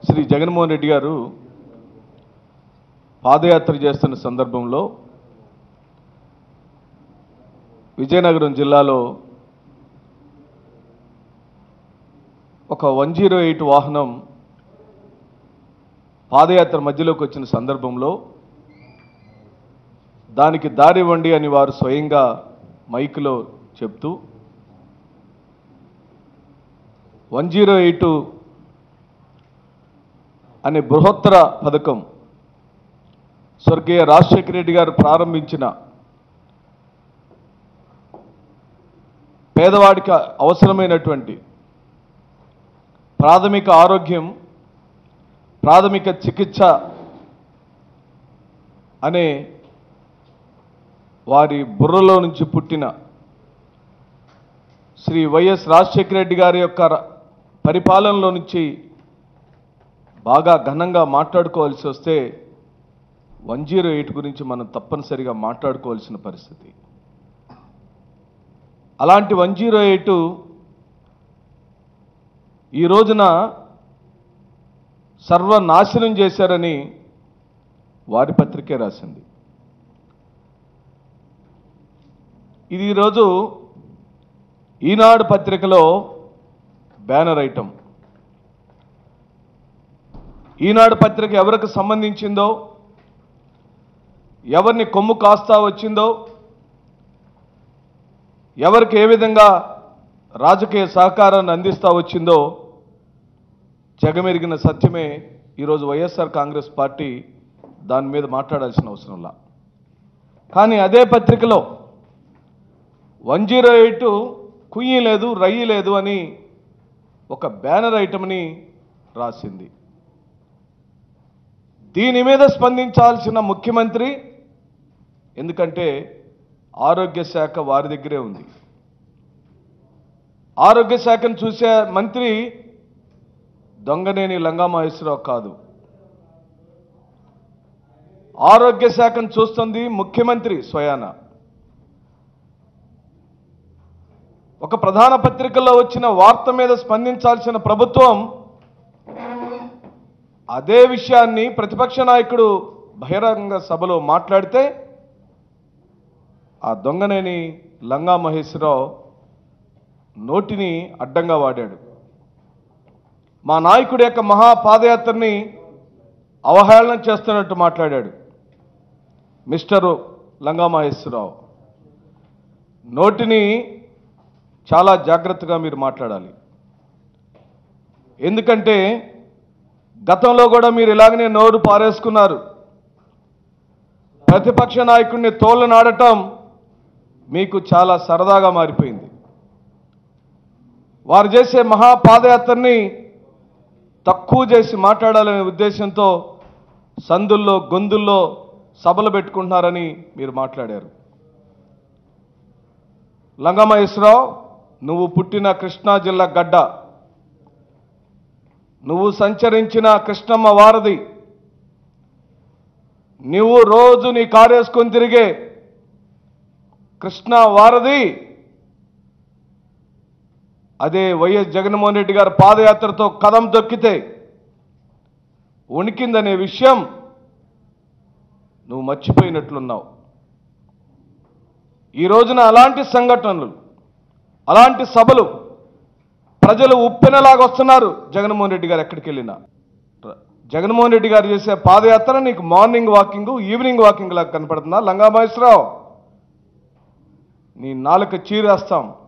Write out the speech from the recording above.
శ్రీ జగన్మోహన్ రెడ్డి గారు పాదయాత్ర చేస్తున్న సందర్భంలో విజయనగరం జిల్లాలో ఒక వన్ జీరో ఎయిట్ వాహనం పాదయాత్ర మధ్యలోకి వచ్చిన సందర్భంలో దానికి దారి ఇవ్వండి అని వారు స్వయంగా మైక్లో చెప్తూ వన్ జీరో ఎయిట్ అనే బృహత్తర పథకం స్వర్గీయ రాజశేఖర రెడ్డి గారు ప్రారంభించిన పేదవాడికి అవసరమైనటువంటి ప్రాథమిక ఆరోగ్యం ప్రాథమిక చికిత్స అనే వారి బుర్రలో నుంచి పుట్టిన శ్రీ వైఎస్ రాజశేఖర రెడ్డి గారి యొక్క ర- పరిపాలనలో నుంచి బాగా ఘనంగా మాట్లాడుకోవాల్సి వస్తే వన్ జీరో ఎయిట్ గురించి మనం తప్పనిసరిగా మాట్లాడుకోవాల్సిన పరిస్థితి అలాంటి వన్ జీరో ఎయిట్ ఈ రోజున సర్వనాశనం చేశారని వారి పత్రికే రాసింది ఇది ఈరోజు ఈనాడు పత్రికలో బ్యానర్ ఐటమ్ ఈనాడు పత్రిక ఎవరికి సంబంధించిందో ఎవరిని కొమ్ము కాస్తా వచ్చిందో ఎవరికి ఏ విధంగా రాజకీయ సహకారాన్ని అందిస్తా వచ్చిందో జగమెరిగిన సత్యమే ఈరోజు వైఎస్ఆర్ కాంగ్రెస్ పార్టీ దాని మీద మాట్లాడాల్సిన అవసరంలా కానీ అదే పత్రికలో వన్ జీరో ఎయిట్ కుయ్యి లేదు రయ్యి లేదు అని ఒక బ్యానర్ ఐటమ్ని రాసింది దీని మీద స్పందించాల్సిన ముఖ్యమంత్రి ఎందుకంటే ఆరోగ్య శాఖ వారి దగ్గరే ఉంది ఆరోగ్య శాఖను చూసే మంత్రి దొంగనేని లంగామహేశ్వరరావు కాదు ఆరోగ్య శాఖను చూస్తుంది ముఖ్యమంత్రి స్వయాన ఒక ప్రధాన పత్రికల్లో వచ్చిన వార్త మీద స్పందించాల్సిన ప్రభుత్వం అదే విషయాన్ని ప్రతిపక్ష నాయకుడు బహిరంగ సభలో మాట్లాడితే ఆ దొంగనేని లంగా మహేశ్వరరావు నోటిని అడ్డంగా వాడాడు మా నాయకుడి యొక్క మహా పాదయాత్రని అవహేళన చేస్తున్నట్టు మాట్లాడాడు మిస్టరు లంగా మహేశ్వరరావు నోటిని చాలా జాగ్రత్తగా మీరు మాట్లాడాలి ఎందుకంటే గతంలో కూడా మీరు ఇలాగనే నోరు పారేసుకున్నారు ప్రతిపక్ష నాయకుడిని తోలనాడటం మీకు చాలా సరదాగా మారిపోయింది వారు చేసే మహాపాదయాత్రని తక్కువ చేసి మాట్లాడాలనే ఉద్దేశంతో సందుల్లో గొంతుల్లో సభలు పెట్టుకుంటున్నారని మీరు మాట్లాడారు లంగమహేశ్వరరావు నువ్వు పుట్టిన కృష్ణా జిల్లా గడ్డ నువ్వు సంచరించిన కృష్ణమ్మ వారధి నువ్వు రోజు నీ కారేసుకొని తిరిగే కృష్ణ వారధి అదే వైఎస్ జగన్మోహన్ రెడ్డి గారి పాదయాత్రతో కదం దొక్కితే ఉనికిందనే విషయం నువ్వు మర్చిపోయినట్లున్నావు ఈ రోజున అలాంటి సంఘటనలు అలాంటి సభలు ప్రజలు ఉప్పెనలాగా వస్తున్నారు జగన్మోహన్ రెడ్డి గారు ఎక్కడికి వెళ్ళినా ర- జగన్మోహన్ రెడ్డి గారు చేసే పాదయాత్ర నీకు మార్నింగ్ వాకింగ్ ఈవినింగ్ వాకింగ్ లాగా కనపడుతుందా లంగా మహేశ్వరరావు నీ నాలుక చీరేస్తాం